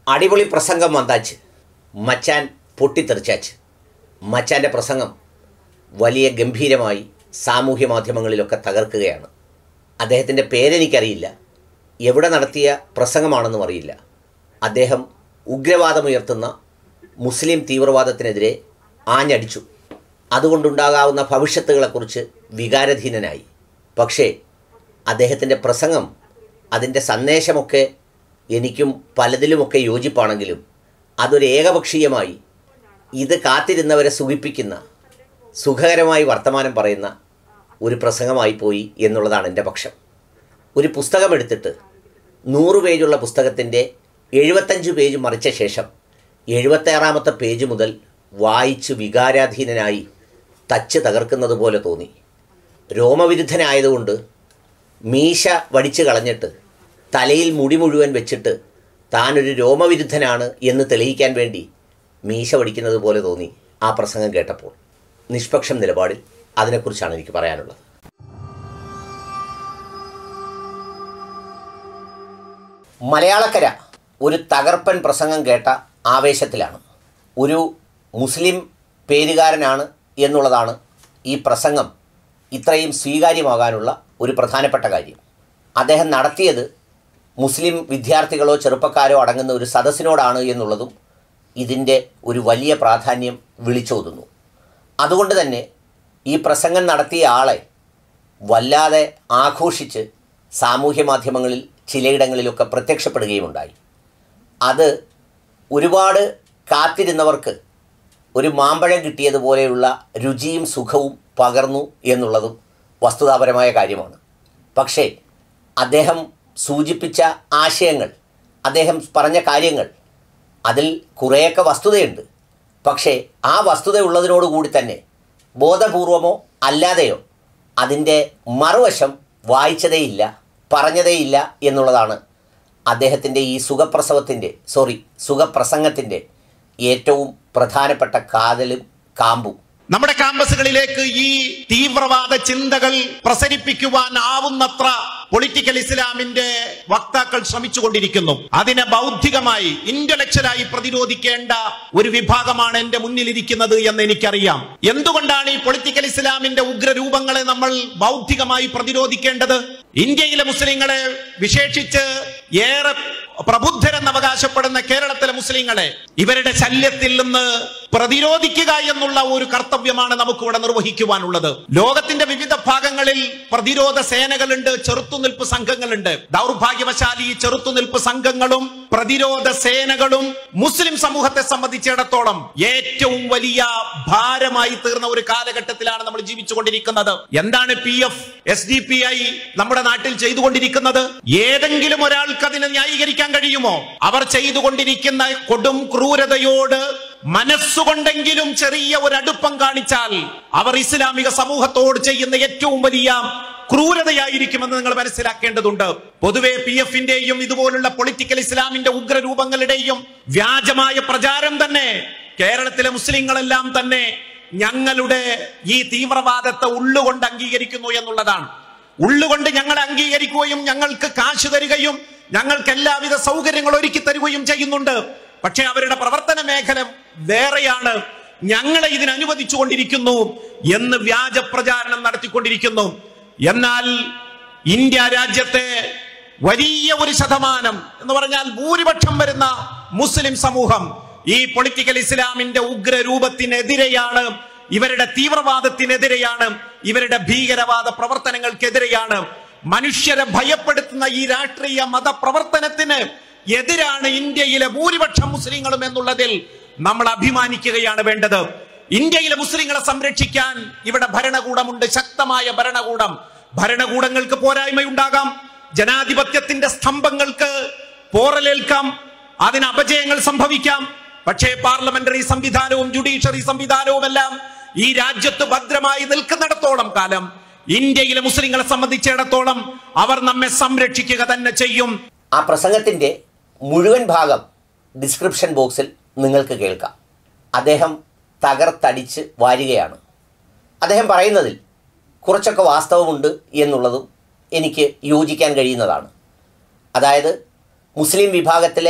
അടിപൊളി പ്രസംഗം വന്നാച്ച് മച്ചാൻ പൊട്ടിത്തെറിച്ചാച്ച് മച്ചാൻ്റെ പ്രസംഗം വലിയ ഗംഭീരമായി സാമൂഹ്യ മാധ്യമങ്ങളിലൊക്കെ തകർക്കുകയാണ് അദ്ദേഹത്തിൻ്റെ പേരെനിക്കറിയില്ല എവിടെ നടത്തിയ പ്രസംഗമാണെന്നും അറിയില്ല അദ്ദേഹം ഉഗ്രവാദമുയർത്തുന്ന മുസ്ലിം തീവ്രവാദത്തിനെതിരെ ആഞ്ഞടിച്ചു അതുകൊണ്ടുണ്ടാകാവുന്ന ഭവിഷ്യത്തുകളെക്കുറിച്ച് വികാരധീനനായി പക്ഷേ അദ്ദേഹത്തിൻ്റെ പ്രസംഗം അതിൻ്റെ സന്ദേശമൊക്കെ എനിക്കും പലതിലുമൊക്കെ യോജിപ്പാണെങ്കിലും അതൊരു ഏകപക്ഷീയമായി ഇത് കാത്തിരുന്നവരെ സുഖിപ്പിക്കുന്ന സുഖകരമായി വർത്തമാനം പറയുന്ന ഒരു പ്രസംഗമായി പോയി എന്നുള്ളതാണ് എൻ്റെ പക്ഷം ഒരു പുസ്തകമെടുത്തിട്ട് നൂറ് പേജുള്ള പുസ്തകത്തിൻ്റെ എഴുപത്തഞ്ച് പേജ് മറിച്ച ശേഷം എഴുപത്തേറാമത്തെ പേജ് മുതൽ വായിച്ച് വികാരാധീനനായി തച്ച് തകർക്കുന്നത് പോലെ തോന്നി രോമവിരുദ്ധനായതുകൊണ്ട് മീശ വടിച്ചു കളഞ്ഞിട്ട് തലയിൽ മുടി മുഴുവൻ വെച്ചിട്ട് താനൊരു രോമവിരുദ്ധനാണ് എന്ന് തെളിയിക്കാൻ വേണ്ടി മീശ വടിക്കുന്നത് പോലെ തോന്നി ആ പ്രസംഗം കേട്ടപ്പോൾ നിഷ്പക്ഷം നിലപാടിൽ അതിനെക്കുറിച്ചാണ് എനിക്ക് പറയാനുള്ളത് മലയാളക്കര ഒരു തകർപ്പൻ പ്രസംഗം കേട്ട ആവേശത്തിലാണ് ഒരു മുസ്ലിം പേരുകാരനാണ് എന്നുള്ളതാണ് ഈ പ്രസംഗം ഇത്രയും സ്വീകാര്യമാകാനുള്ള ഒരു പ്രധാനപ്പെട്ട കാര്യം അദ്ദേഹം നടത്തിയത് മുസ്ലിം വിദ്യാർത്ഥികളോ ചെറുപ്പക്കാരോ അടങ്ങുന്ന ഒരു സദസ്സിനോടാണ് എന്നുള്ളതും ഇതിൻ്റെ ഒരു വലിയ പ്രാധാന്യം വിളിച്ചോതുന്നു അതുകൊണ്ട് തന്നെ ഈ പ്രസംഗം നടത്തിയ ആളെ വല്ലാതെ ആഘോഷിച്ച് സാമൂഹ്യ മാധ്യമങ്ങളിൽ ചിലയിടങ്ങളിലൊക്കെ പ്രത്യക്ഷപ്പെടുകയുമുണ്ടായി അത് ഒരുപാട് കാത്തിരുന്നവർക്ക് ഒരു മാമ്പഴം കിട്ടിയതുപോലെയുള്ള രുചിയും സുഖവും പകർന്നു എന്നുള്ളതും വസ്തുതാപരമായ കാര്യമാണ് പക്ഷേ അദ്ദേഹം സൂചിപ്പിച്ച ആശയങ്ങൾ അദ്ദേഹം പറഞ്ഞ കാര്യങ്ങൾ അതിൽ കുറേയൊക്കെ വസ്തുതയുണ്ട് പക്ഷേ ആ വസ്തുത ഉള്ളതിനോടുകൂടി തന്നെ ബോധപൂർവമോ അല്ലാതെയോ അതിൻ്റെ മറുവശം വായിച്ചതേയില്ല പറഞ്ഞതേയില്ല എന്നുള്ളതാണ് അദ്ദേഹത്തിൻ്റെ ഈ സുഖപ്രസവത്തിൻ്റെ സോറി സുഖപ്രസംഗത്തിൻ്റെ ഏറ്റവും പ്രധാനപ്പെട്ട കാതലും കാമ്പും നമ്മുടെ ക്യാമ്പസുകളിലേക്ക് ഈ തീവ്രവാദ ചിന്തകൾ പ്രസരിപ്പിക്കുവാനാവുന്നത്ര പൊളിറ്റിക്കൽ ഇസ്ലാമിന്റെ വക്താക്കൾ ശ്രമിച്ചുകൊണ്ടിരിക്കുന്നു അതിനെ ബൗദ്ധികമായി ഇന്റലക്ച്വലായി പ്രതിരോധിക്കേണ്ട ഒരു വിഭാഗമാണ് എന്റെ മുന്നിലിരിക്കുന്നത് എന്ന് എനിക്കറിയാം എന്തുകൊണ്ടാണ് ഈ പൊളിറ്റിക്കൽ ഇസ്ലാമിന്റെ ഉഗ്രരൂപങ്ങളെ നമ്മൾ ബൗദ്ധികമായി പ്രതിരോധിക്കേണ്ടത് ഇന്ത്യയിലെ മുസ്ലിങ്ങളെ വിശേഷിച്ച് ഏറെ പ്രബുദ്ധരെന്ന് അവകാശപ്പെടുന്ന കേരളത്തിലെ മുസ്ലിങ്ങളെ ഇവരുടെ ശല്യത്തിൽ നിന്ന് പ്രതിരോധിക്കുക എന്നുള്ള ഒരു കർത്തവ്യമാണ് നമുക്ക് ഇവിടെ നിർവഹിക്കുവാനുള്ളത് ലോകത്തിന്റെ വിവിധ ഭാഗങ്ങളിൽ പ്രതിരോധ സേനകളുണ്ട് ചെറുത്തുനിൽപ്പ് സംഘങ്ങളുണ്ട് ദൗർഭാഗ്യവശാൽ ഈ ചെറുത്തുനിൽപ്പ് സംഘങ്ങളും പ്രതിരോധ സേനകളും മുസ്ലിം സമൂഹത്തെ സംബന്ധിച്ചിടത്തോളം ഏറ്റവും വലിയ ഭാരമായി തീർന്ന ഒരു കാലഘട്ടത്തിലാണ് നമ്മൾ ജീവിച്ചുകൊണ്ടിരിക്കുന്നത് എന്താണ് P F S D P I നമ്മുടെ നാട്ടിൽ ചെയ്തുകൊണ്ടിരിക്കുന്നത് ഏതെങ്കിലും ഒരാൾക്ക് അതിനെ ന്യായീകരിക്കാൻ കഴിയുമോ അവർ ചെയ്തുകൊണ്ടിരിക്കുന്ന കൊടും ക്രൂരതയോട് മനസ്സുകൊണ്ടെങ്കിലും ചെറിയ ഒരു അടുപ്പം കാണിച്ചാൽ അവർ ഇസ്ലാമിക സമൂഹത്തോട് ചെയ്യുന്ന ഏറ്റവും വലിയ ക്രൂരതയായിരിക്കുമെന്ന് നിങ്ങൾ മനസ്സിലാക്കേണ്ടതുണ്ട് പൊതുവെ പി എഫിന്റെയും ഇതുപോലുള്ള പൊളിറ്റിക്കൽ ഇസ്ലാമിന്റെ ഉഗ്രരൂപങ്ങളുടെയും വ്യാജമായ പ്രചാരം തന്നെ കേരളത്തിലെ മുസ്ലിങ്ങളെല്ലാം തന്നെ ഞങ്ങളുടെ ഈ തീവ്രവാദത്തെ ഉള്ളുകൊണ്ട് അംഗീകരിക്കുന്നു എന്നുള്ളതാണ് ഉള്ളുകൊണ്ട് ഞങ്ങളെ അംഗീകരിക്കുകയും ഞങ്ങൾക്ക് കാശ് തരികയും ഞങ്ങൾക്ക് എല്ലാവിധ സൗകര്യങ്ങൾ ഒരുക്കി തരികയും ചെയ്യുന്നുണ്ട് പക്ഷെ അവരുടെ പ്രവർത്തന മേഖല വേറെയാണ് ഞങ്ങളെ ഇതിന് അനുവദിച്ചുകൊണ്ടിരിക്കുന്നു എന്ന് വ്യാജ പ്രചാരണം നടത്തിക്കൊണ്ടിരിക്കുന്നു എന്നാൽ ഇന്ത്യ രാജ്യത്തെ വലിയ ഒരു ശതമാനം എന്ന് പറഞ്ഞാൽ ഭൂരിപക്ഷം വരുന്ന മുസ്ലിം സമൂഹം ഈ പൊളിറ്റിക്കൽ ഇസ്ലാമിന്റെ ഉഗ്രരൂപത്തിനെതിരെയാണ് ഇവരുടെ തീവ്രവാദത്തിനെതിരെയാണ് ഇവരുടെ ഭീകരവാദ പ്രവർത്തനങ്ങൾക്കെതിരെയാണ് മനുഷ്യരെ ഭയപ്പെടുത്തുന്ന ഈ രാഷ്ട്രീയ മത പ്രവർത്തനത്തിന് എതിരാണ് ഇന്ത്യയിലെ ഭൂരിപക്ഷം മുസ്ലിങ്ങളും എന്നുള്ളതിൽ നമ്മൾ അഭിമാനിക്കുകയാണ് വേണ്ടത് ഇന്ത്യയിലെ മുസ്ലിങ്ങളെ സംരക്ഷിക്കാൻ ഇവിടെ ഭരണകൂടമുണ്ട് ശക്തമായ ഭരണകൂടം ഭരണകൂടങ്ങൾക്ക് പോരായ്മയുണ്ടാകാം ജനാധിപത്യത്തിന്റെ സ്തംഭങ്ങൾക്ക് പോറലേൽക്കാം അതിന് അപജയങ്ങൾ സംഭവിക്കാം പക്ഷേ പാർലമെന്ററി സംവിധാനവും ജുഡീഷ്യറി സംവിധാനവും എല്ലാം ഈ രാജ്യത്ത് ഭദ്രമായി നിൽക്കുന്നിടത്തോളം കാലം ഇന്ത്യയിലെ മുസ്ലിങ്ങളെ സംബന്ധിച്ചിടത്തോളം അവർ നമ്മെ സംരക്ഷിക്കുക തന്നെ ചെയ്യും ആ പ്രസംഗത്തിൻ്റെ മുഴുവൻ ഭാഗം ഡിസ്ക്രിപ്ഷൻ ബോക്സിൽ നിങ്ങൾക്ക് കേൾക്കാം അദ്ദേഹം തകർത്തടിച്ച് വാരുകയാണ് അദ്ദേഹം പറയുന്നതിൽ കുറച്ചൊക്കെ വാസ്തവമുണ്ട് എന്നുള്ളതും എനിക്ക് യോജിക്കാൻ കഴിയുന്നതാണ് അതായത് മുസ്ലിം വിഭാഗത്തിലെ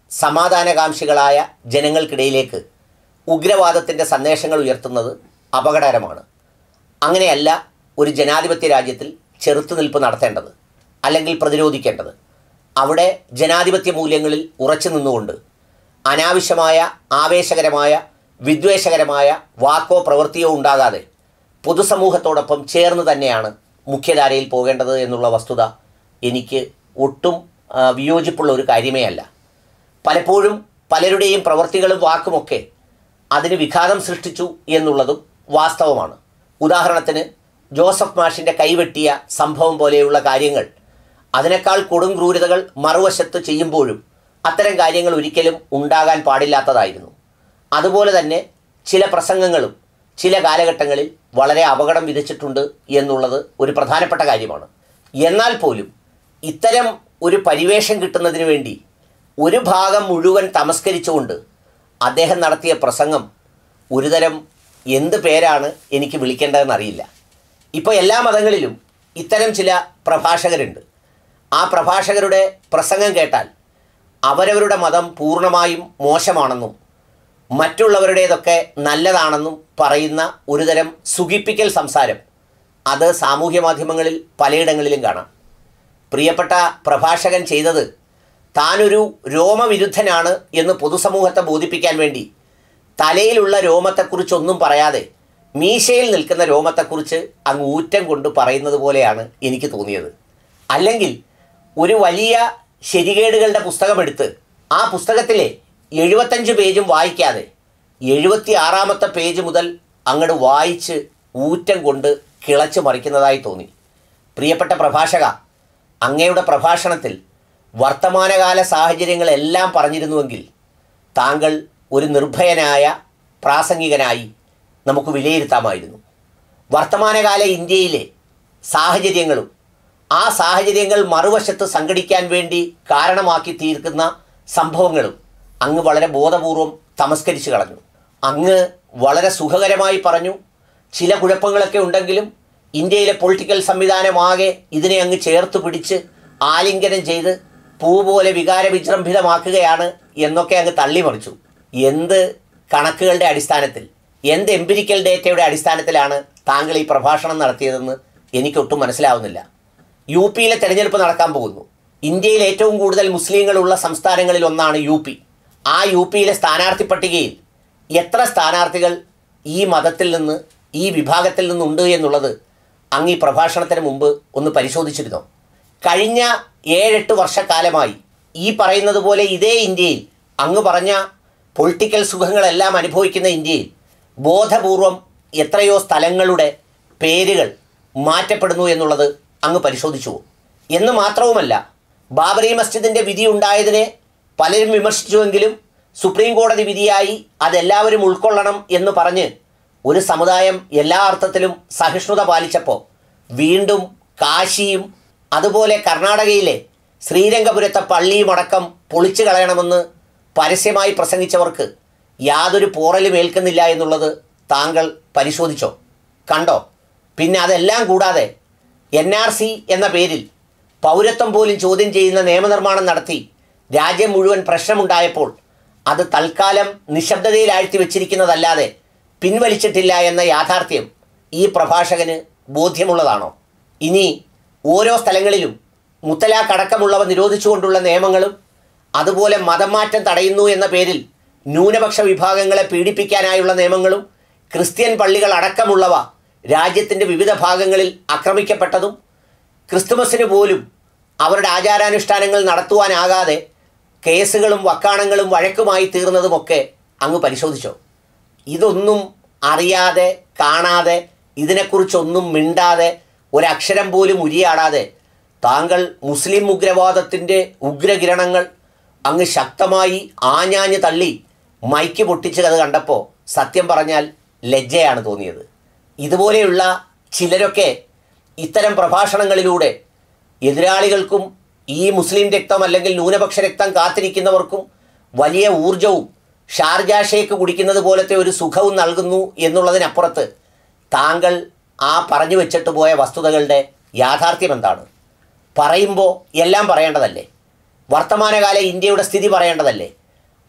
സമാധാനകാംക്ഷികളായ ജനങ്ങൾക്കിടയിലേക്ക് ഉഗ്രവാദത്തിൻ്റെ സന്ദേശങ്ങൾ ഉയർത്തുന്നത് അപകടകരമാണ് അങ്ങനെയല്ല ഒരു ജനാധിപത്യ രാജ്യത്തിൽ ചെറുത്തുനിൽപ്പ് നടത്തേണ്ടത് അല്ലെങ്കിൽ പ്രതിരോധിക്കേണ്ടത് അവിടെ ജനാധിപത്യ മൂല്യങ്ങളിൽ ഉറച്ചു നിന്നുകൊണ്ട് അനാവശ്യമായ ആവേശകരമായ വിദ്വേഷകരമായ വാക്കോ പ്രവൃത്തിയോ ഉണ്ടാകാതെ പൊതുസമൂഹത്തോടൊപ്പം ചേർന്ന് തന്നെയാണ് മുഖ്യധാരയിൽ പോകേണ്ടത് എന്നുള്ള വസ്തുത എനിക്ക് ഒട്ടും ആ, വിയോജിപ്പുള്ള ഒരു കാര്യമേ അല്ല പലപ്പോഴും പലരുടെയും പ്രവൃത്തികളും വാക്കുമൊക്കെ അതിന് വിഘാതം സൃഷ്ടിച്ചു എന്നുള്ളതും വാസ്തവമാണ് ഉദാഹരണത്തിന് ജോസഫ് മാഷിൻ്റെ കൈവെട്ടിയ സംഭവം പോലെയുള്ള കാര്യങ്ങൾ അതിനേക്കാൾ കൊടും ക്രൂരതകൾ മറുവശത്ത് ചെയ്യുമ്പോഴും അത്തരം കാര്യങ്ങൾ ഒരിക്കലും ഉണ്ടാകാൻ പാടില്ലാത്തതായിരുന്നു അതുപോലെ തന്നെ ചില പ്രസംഗങ്ങളും ചില കാലഘട്ടങ്ങളിൽ വളരെ അപകടം വിധിച്ചിട്ടുണ്ട് എന്നുള്ളത് ഒരു പ്രധാനപ്പെട്ട കാര്യമാണ് എന്നാൽ പോലും ഇത്തരം ഒരു പരിവേഷം കിട്ടുന്നതിന് വേണ്ടി ഒരു ഭാഗം മുഴുവൻ തമസ്കരിച്ചുകൊണ്ട് അദ്ദേഹം നടത്തിയ പ്രസംഗം ഒരുതരം എന്ത് പേരാണ് എനിക്ക് വിളിക്കേണ്ടതെന്നറിയില്ല ഇപ്പോൾ എല്ലാ മതങ്ങളിലും ഇത്തരം ചില പ്രഭാഷകരുണ്ട് ആ പ്രഭാഷകരുടെ പ്രസംഗം കേട്ടാൽ അവരവരുടെ മതം പൂർണ്ണമായും മോശമാണെന്നും മറ്റുള്ളവരുടേതൊക്കെ നല്ലതാണെന്നും പറയുന്ന ഒരുതരം സുഖിപ്പിക്കൽ സംസാരം അത് സാമൂഹ്യ മാധ്യമങ്ങളിൽ പലയിടങ്ങളിലും കാണാം പ്രിയപ്പെട്ട പ്രഭാഷകൻ ചെയ്തത് താനൊരു രോമവിരുദ്ധനാണ് എന്ന് പൊതുസമൂഹത്തെ ബോധിപ്പിക്കാൻ വേണ്ടി തലയിലുള്ള രോമത്തെക്കുറിച്ചൊന്നും പറയാതെ മീശയിൽ നിൽക്കുന്ന രോമത്തെക്കുറിച്ച് അങ്ങ് ഊറ്റം കൊണ്ട് പറയുന്നത് പോലെയാണ് എനിക്ക് തോന്നിയത് അല്ലെങ്കിൽ ഒരു വലിയ ശരികേടുകളുടെ പുസ്തകമെടുത്ത് ആ പുസ്തകത്തിലെ എഴുപത്തഞ്ച് പേജും വായിക്കാതെ എഴുപത്തി ആറാമത്തെ പേജ് മുതൽ അങ്ങോട്ട് വായിച്ച് ഊറ്റം കൊണ്ട് കിളച്ച് മറിക്കുന്നതായി തോന്നി പ്രിയപ്പെട്ട പ്രഭാഷക അങ്ങയുടെ പ്രഭാഷണത്തിൽ വർത്തമാനകാല സാഹചര്യങ്ങളെല്ലാം പറഞ്ഞിരുന്നുവെങ്കിൽ താങ്കൾ ഒരു നിർഭയനായ പ്രാസംഗികനായി നമുക്ക് വിലയിരുത്താമായിരുന്നു വർത്തമാനകാല ഇന്ത്യയിലെ സാഹചര്യങ്ങളും ആ സാഹചര്യങ്ങൾ മറുവശത്ത് സംഘടിക്കാൻ വേണ്ടി കാരണമാക്കി തീർക്കുന്ന സംഭവങ്ങളും അങ്ങ് വളരെ ബോധപൂർവം തമസ്കരിച്ചു കളഞ്ഞു അങ്ങ് വളരെ സുഖകരമായി പറഞ്ഞു ചില കുഴപ്പങ്ങളൊക്കെ ഉണ്ടെങ്കിലും ഇന്ത്യയിലെ പൊളിറ്റിക്കൽ സംവിധാനമാകെ ഇതിനെ അങ്ങ് ചേർത്ത് പിടിച്ച് ആലിംഗനം ചെയ്ത് പൂ പോലെ വികാര വിജൃംഭിതമാക്കുകയാണ് എന്നൊക്കെ അങ്ങ് തള്ളിമറിച്ചു എന്ത് കണക്കുകളുടെ അടിസ്ഥാനത്തിൽ എന്ത് എംപിരിക്കൽ ഡേറ്റയുടെ അടിസ്ഥാനത്തിലാണ് താങ്കൾ ഈ പ്രഭാഷണം നടത്തിയതെന്ന് എനിക്കൊട്ടും മനസ്സിലാവുന്നില്ല യു പിയിലെ തെരഞ്ഞെടുപ്പ് നടക്കാൻ പോകുന്നു ഇന്ത്യയിൽ ഏറ്റവും കൂടുതൽ മുസ്ലിങ്ങളുള്ള സംസ്ഥാനങ്ങളിൽ ഒന്നാണ് യു പി ആ യു പിയിലെ സ്ഥാനാർത്ഥി പട്ടികയിൽ എത്ര സ്ഥാനാർത്ഥികൾ ഈ മതത്തിൽ നിന്ന് ഈ വിഭാഗത്തിൽ നിന്നുണ്ട് എന്നുള്ളത് അങ്ങ് ഈ പ്രഭാഷണത്തിന് മുമ്പ് ഒന്ന് പരിശോധിച്ചിരുന്നോ കഴിഞ്ഞ ഏഴെട്ട് വർഷക്കാലമായി ഈ പറയുന്നത് പോലെ ഇതേ ഇന്ത്യയിൽ അങ്ങ് പറഞ്ഞ പൊളിറ്റിക്കൽ സുഖങ്ങളെല്ലാം അനുഭവിക്കുന്ന ഇന്ത്യയിൽ ബോധപൂർവം എത്രയോ സ്ഥലങ്ങളുടെ പേരുകൾ മാറ്റപ്പെടുന്നു എന്നുള്ളത് അങ്ങ് പരിശോധിച്ചുവോ എന്ന് മാത്രവുമല്ല ബാബറി മസ്ജിദിൻ്റെ വിധി ഉണ്ടായതിനെ പലരും വിമർശിച്ചുവെങ്കിലും സുപ്രീം കോടതി വിധിയായി അതെല്ലാവരും ഉൾക്കൊള്ളണം എന്ന് പറഞ്ഞ് ഒരു സമുദായം എല്ലാ അർത്ഥത്തിലും സഹിഷ്ണുത പാലിച്ചപ്പോൾ വീണ്ടും കാശിയും അതുപോലെ കർണാടകയിലെ ശ്രീരംഗപുരത്തെ പള്ളിയും അടക്കം പൊളിച്ചു കളയണമെന്ന് പരസ്യമായി പ്രസംഗിച്ചവർക്ക് യാതൊരു പോറലും ഏൽക്കുന്നില്ല എന്നുള്ളത് താങ്കൾ പരിശോധിച്ചോ കണ്ടോ പിന്നെ അതെല്ലാം കൂടാതെ എൻ ആർ സി എന്ന പേരിൽ പൗരത്വം പോലും ചോദ്യം ചെയ്യുന്ന നിയമനിർമ്മാണം നടത്തി രാജ്യം മുഴുവൻ പ്രശ്നമുണ്ടായപ്പോൾ അത് തൽക്കാലം നിശബ്ദതയിൽ ആഴ്ത്തി വെച്ചിരിക്കുന്നതല്ലാതെ പിൻവലിച്ചിട്ടില്ല എന്ന യാഥാർത്ഥ്യം ഈ പ്രഭാഷകന് ബോധ്യമുള്ളതാണോ ഇനി ഓരോ സ്ഥലങ്ങളിലും മുത്തലാഖ് അടക്കമുള്ളവ നിരോധിച്ചുകൊണ്ടുള്ള നിയമങ്ങളും അതുപോലെ മതം മാറ്റം തടയുന്നു എന്ന പേരിൽ ന്യൂനപക്ഷ വിഭാഗങ്ങളെ പീഡിപ്പിക്കാനായുള്ള നിയമങ്ങളും ക്രിസ്ത്യൻ പള്ളികൾ അടക്കമുള്ളവ രാജ്യത്തിൻ്റെ വിവിധ ഭാഗങ്ങളിൽ ആക്രമിക്കപ്പെട്ടതും ക്രിസ്തുമസിന് പോലും അവരുടെ ആചാരാനുഷ്ഠാനങ്ങൾ നടത്തുവാനാകാതെ കേസുകളും വക്കാണങ്ങളും വഴക്കുമായി തീർന്നതുമൊക്കെ അങ്ങ് പരിശോധിച്ചോ ഇതൊന്നും അറിയാതെ കാണാതെ ഇതിനെക്കുറിച്ചൊന്നും മിണ്ടാതെ ഒരക്ഷരം പോലും ഉരിയാടാതെ താങ്കൾ മുസ്ലിം ഉഗ്രവാദത്തിൻ്റെ ഉഗ്രകിരണങ്ങൾ അങ്ങ് ശക്തമായി ആഞ്ഞാഞ്ഞ് തള്ളി മൈക്ക് പൊട്ടിച്ച് അത് കണ്ടപ്പോൾ സത്യം പറഞ്ഞാൽ ലജ്ജയാണ് തോന്നിയത് ഇതുപോലെയുള്ള ചിലരൊക്കെ ഇത്തരം പ്രഭാഷണങ്ങളിലൂടെ എതിരാളികൾക്കും ഈ മുസ്ലിം രക്തം അല്ലെങ്കിൽ ന്യൂനപക്ഷ രക്തം കാത്തിരിക്കുന്നവർക്കും വലിയ ഊർജവും ഷാർജ ഷേക്ക് കുടിക്കുന്നത് പോലത്തെ ഒരു സുഖവും നൽകുന്നു എന്നുള്ളതിനപ്പുറത്ത് താങ്കൾ ആ പറഞ്ഞു വെച്ചിട്ട് പോയ വസ്തുതകളുടെ യാഥാർത്ഥ്യം എന്താണ് പറയുമ്പോൾ എല്ലാം പറയേണ്ടതല്ലേ വർത്തമാനകാല ഇന്ത്യയുടെ സ്ഥിതി പറയേണ്ടതല്ലേ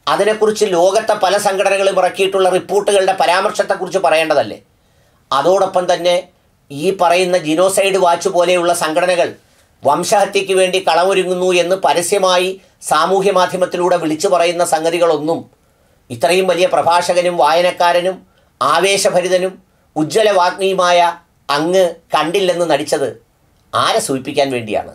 അതിനെക്കുറിച്ച് ലോകത്തെ പല സംഘടനകളും ഇറക്കിയിട്ടുള്ള റിപ്പോർട്ടുകളുടെ പരാമർശത്തെക്കുറിച്ച് പറയേണ്ടതല്ലേ അതോടൊപ്പം തന്നെ ഈ പറയുന്ന ജിനോസൈഡ് വാച്ച് പോലെയുള്ള സംഘടനകൾ വംശഹത്യയ്ക്ക് വേണ്ടി കളമൊരുങ്ങുന്നു എന്ന് പരസ്യമായി സാമൂഹ്യ മാധ്യമത്തിലൂടെ വിളിച്ചു പറയുന്ന സംഗതികളൊന്നും ഇത്രയും വലിയ പ്രഭാഷകനും വായനക്കാരനും ആവേശഭരിതനും ഉജ്ജ്വല വാഗ്മിയുമായ അങ്ങ് കണ്ടില്ലെന്ന് നടിച്ചത് ആരെ സൂചിപ്പിക്കാൻ വേണ്ടിയാണ്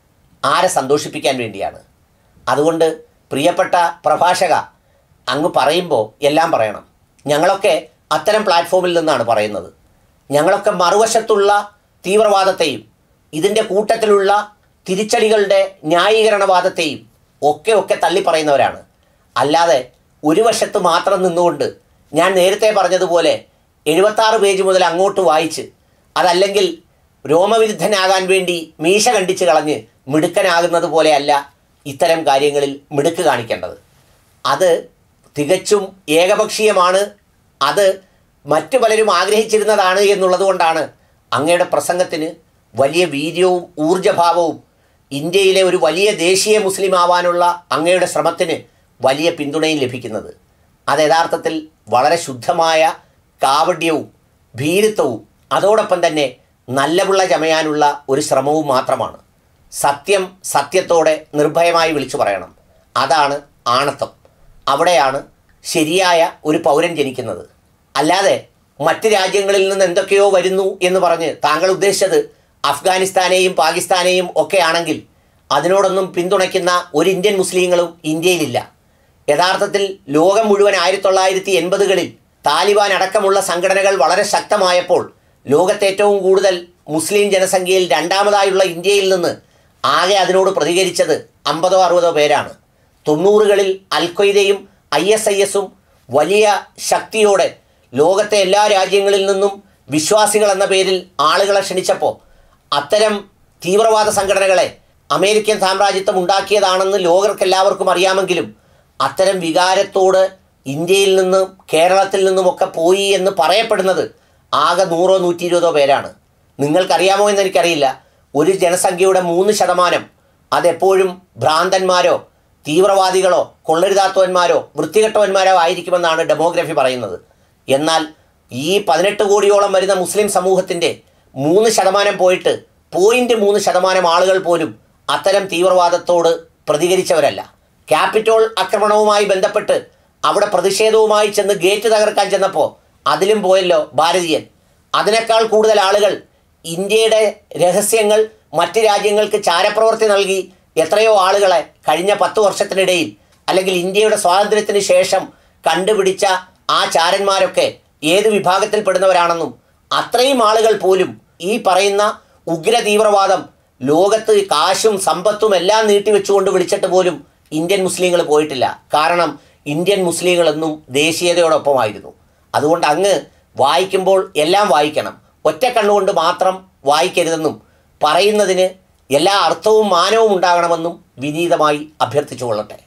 ആരെ സന്തോഷിപ്പിക്കാൻ വേണ്ടിയാണ് അതുകൊണ്ട് പ്രിയപ്പെട്ട പ്രഭാഷക അങ്ങ് പറയുമ്പോൾ എല്ലാം പറയണം ഞങ്ങളൊക്കെ അത്തരം പ്ലാറ്റ്ഫോമിൽ നിന്നാണ് പറയുന്നത് ഞങ്ങളൊക്കെ മറുവശത്തുള്ള തീവ്രവാദത്തെയും ഇതിൻ്റെ കൂട്ടത്തിലുള്ള തിരിച്ചടികളുടെ ന്യായീകരണവാദത്തെയും ഒക്കെ ഒക്കെ തള്ളിപ്പറയുന്നവരാണ് അല്ലാതെ ഒരു വശത്ത് മാത്രം നിന്നുകൊണ്ട് ഞാൻ നേരത്തെ പറഞ്ഞതുപോലെ എഴുപത്താറ് പേജ് മുതൽ അങ്ങോട്ട് വായിച്ച് അതല്ലെങ്കിൽ രോമവിരുദ്ധനാകാൻ വേണ്ടി മീശ കണ്ടിച്ച് കളഞ്ഞ് മിടുക്കനാകുന്നത് പോലെയല്ല ഇത്തരം കാര്യങ്ങളിൽ മിടുക്ക് കാണിക്കേണ്ടത് അത് തികച്ചും ഏകപക്ഷീയമാണ് അത് മറ്റു പലരും ആഗ്രഹിച്ചിരുന്നതാണ് എന്നുള്ളത് കൊണ്ടാണ് അങ്ങയുടെ പ്രസംഗത്തിന് വലിയ വീര്യവും ഊർജഭാവവും ഇന്ത്യയിലെ ഒരു വലിയ ദേശീയ മുസ്ലിം ആവാനുള്ള അങ്ങയുടെ ശ്രമത്തിന് വലിയ പിന്തുണയും ലഭിക്കുന്നത് അത് യഥാർത്ഥത്തിൽ വളരെ ശുദ്ധമായ കാവഡ്യവും ഭീരുത്വവും അതോടൊപ്പം തന്നെ നല്ല പിള്ള ചമയാനുള്ള ഒരു ശ്രമവും മാത്രമാണ് സത്യം സത്യത്തോടെ നിർഭയമായി വിളിച്ചു പറയണം അതാണ് ആണത്വം അവിടെയാണ് ശരിയായ ഒരു പൗരൻ ജനിക്കുന്നത് അല്ലാതെ മറ്റ് രാജ്യങ്ങളിൽ നിന്ന് എന്തൊക്കെയോ വരുന്നു എന്ന് പറഞ്ഞ് താങ്കൾ ഉദ്ദേശിച്ചത് അഫ്ഗാനിസ്ഥാനെയും പാകിസ്ഥാനെയും ഒക്കെ ആണെങ്കിൽ അതിനോടൊന്നും പിന്തുണയ്ക്കുന്ന ഒരു ഇന്ത്യൻ മുസ്ലിങ്ങളും ഇന്ത്യയിലില്ല യഥാർത്ഥത്തിൽ ലോകം മുഴുവൻ ആയിരത്തി തൊള്ളായിരത്തി എൺപതുകളിൽ താലിബാൻ അടക്കമുള്ള സംഘടനകൾ വളരെ ശക്തമായപ്പോൾ ലോകത്തെ ഏറ്റവും കൂടുതൽ മുസ്ലിം ജനസംഖ്യയിൽ രണ്ടാമതായുള്ള ഇന്ത്യയിൽ നിന്ന് ആകെ അതിനോട് പ്രതികരിച്ചത് അമ്പതോ അറുപതോ പേരാണ് തൊണ്ണൂറുകളിൽ അൽഖ്വയ്ദയും ഐ എസ് ഐ എസും വലിയ ശക്തിയോടെ ലോകത്തെ എല്ലാ രാജ്യങ്ങളിൽ നിന്നും വിശ്വാസികൾ എന്ന പേരിൽ ആളുകളെ ക്ഷണിച്ചപ്പോൾ അത്തരം തീവ്രവാദ സംഘടനകളെ അമേരിക്കൻ സാമ്രാജ്യത്വം ഉണ്ടാക്കിയതാണെന്ന് ലോകർക്കെല്ലാവർക്കും അറിയാമെങ്കിലും അത്തരം വികാരത്തോട് ഇന്ത്യയിൽ നിന്നും കേരളത്തിൽ നിന്നുമൊക്കെ പോയി എന്ന് പറയപ്പെടുന്നത് ആകെ നൂറോ നൂറ്റി ഇരുപതോ പേരാണ് നിങ്ങൾക്കറിയാമോ എന്ന് എനിക്കറിയില്ല ഒരു ജനസംഖ്യയുടെ മൂന്ന് ശതമാനം അതെപ്പോഴും ഭ്രാന്തന്മാരോ തീവ്രവാദികളോ കൊള്ളരുതാത്തവന്മാരോ വൃത്തികെട്ടവന്മാരോ ആയിരിക്കുമെന്നാണ് ഡെമോഗ്രഫി പറയുന്നത് എന്നാൽ ഈ പതിനെട്ട് കോടിയോളം വരുന്ന മുസ്ലിം സമൂഹത്തിൻ്റെ മൂന്ന് ശതമാനം പോയിട്ട് പോയിന്റ് മൂന്ന് ശതമാനം ആളുകൾ പോലും അത്തരം തീവ്രവാദത്തോട് പ്രതികരിച്ചവരല്ല ക്യാപിറ്റോൾ ആക്രമണവുമായി ബന്ധപ്പെട്ട് അവിടെ പ്രതിഷേധവുമായി ചെന്ന് ഗേറ്റ് തകർക്കാൻ ചെന്നപ്പോൾ അതിലും പോയല്ലോ ഭാരതീയൻ അതിനേക്കാൾ കൂടുതൽ ആളുകൾ ഇന്ത്യയുടെ രഹസ്യങ്ങൾ മറ്റ് രാജ്യങ്ങൾക്ക് ചാരപ്രവൃത്തി നൽകി എത്രയോ ആളുകളെ കഴിഞ്ഞ പത്ത് വർഷത്തിനിടയിൽ അല്ലെങ്കിൽ ഇന്ത്യയുടെ സ്വാതന്ത്ര്യത്തിന് ശേഷം കണ്ടുപിടിച്ച ആ ചാരന്മാരൊക്കെ ഏത് വിഭാഗത്തിൽപ്പെടുന്നവരാണെന്നും അത്രയും ആളുകൾ പോലും ഈ പറയുന്ന ഉഗ്ര തീവ്രവാദം ലോകത്ത് കാശും സമ്പത്തും എല്ലാം നീട്ടിവെച്ചുകൊണ്ട് വിളിച്ചിട്ട് പോലും ഇന്ത്യൻ മുസ്ലിങ്ങൾ പോയിട്ടില്ല കാരണം ഇന്ത്യൻ മുസ്ലിങ്ങൾ എന്നും ദേശീയതയോടൊപ്പമായിരുന്നു അതുകൊണ്ട് അങ്ങ് വായിക്കുമ്പോൾ എല്ലാം വായിക്കണം ഒറ്റ കണ്ണുകൊണ്ട് മാത്രം വായിക്കരുതെന്നും പറയുന്നതിന് എല്ലാ അർത്ഥവും മാനവും ഉണ്ടാകണമെന്നും വിനീതമായി അഭ്യർത്ഥിച്ചുകൊള്ളട്ടെ